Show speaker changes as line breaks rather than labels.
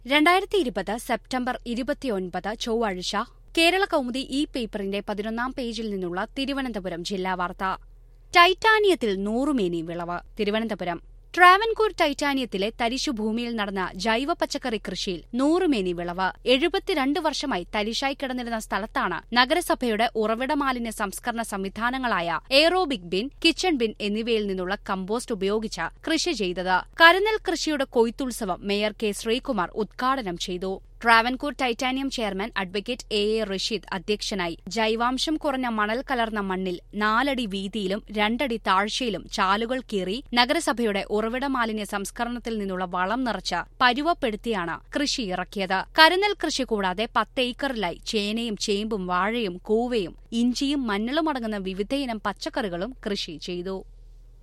രണ്ടായിരത്തി ഇരുപത് സെപ്റ്റംബർ ഇരുപത്തിയൊൻപത് ചൊവ്വാഴ്ച കേരള കൗമുദി ഈ പേപ്പറിന്റെ പതിനൊന്നാം പേജിൽ നിന്നുള്ള തിരുവനന്തപുരം ജില്ലാ വാർത്ത ടൈറ്റാനിയത്തിൽ നൂറുമേനി വിളവ് തിരുവനന്തപുരം ട്രാവൻകൂർ ടൈറ്റാനിയത്തിലെ തരിശുഭൂമിയിൽ നടന്ന ജൈവ പച്ചക്കറി കൃഷിയിൽ നൂറുമേനി വിളവ് എഴുപത്തിരണ്ട് വർഷമായി തരിശായി കിടന്നിരുന്ന സ്ഥലത്താണ് നഗരസഭയുടെ ഉറവിട മാലിന്യ സംസ്കരണ സംവിധാനങ്ങളായ എയറോബിക് ബിൻ കിച്ചൺ ബിൻ എന്നിവയിൽ നിന്നുള്ള കമ്പോസ്റ്റ് ഉപയോഗിച്ച് കൃഷി ചെയ്തത് കരുന്നൽ കൃഷിയുടെ കൊയ്ത്തുത്സവം മേയർ കെ ശ്രീകുമാർ ഉദ്ഘാടനം ചെയ്തു Travancore titanium chairman advocate A A Rasheed അധ്യക്ഷനായി ജൈവാംശം കുറഞ്ഞ മണൽ കലർന്ന മണ്ണിൽ നാലടി വീതിയിലും രണ്ടടി താഴ്ചയിലും ചാലുകൾ കീറി നഗരസഭയുടെ ഉറവിട മാലിന്യ സംസ്കരണത്തിൽ നിന്നുള്ള വളം നിറച്ച് പരുവപ്പെടുത്തിയാണ് കൃഷി ഇറക്കിയത് കരുന്നൽ കൃഷി കൂടാതെ പത്ത് ഏക്കറിലായി ചേനയും ചേമ്പും വാഴയും കൂവയും ഇഞ്ചിയും മഞ്ഞളും അടങ്ങുന്ന വിവിധയിനം പച്ചക്കറികളും കൃഷി ചെയ്തു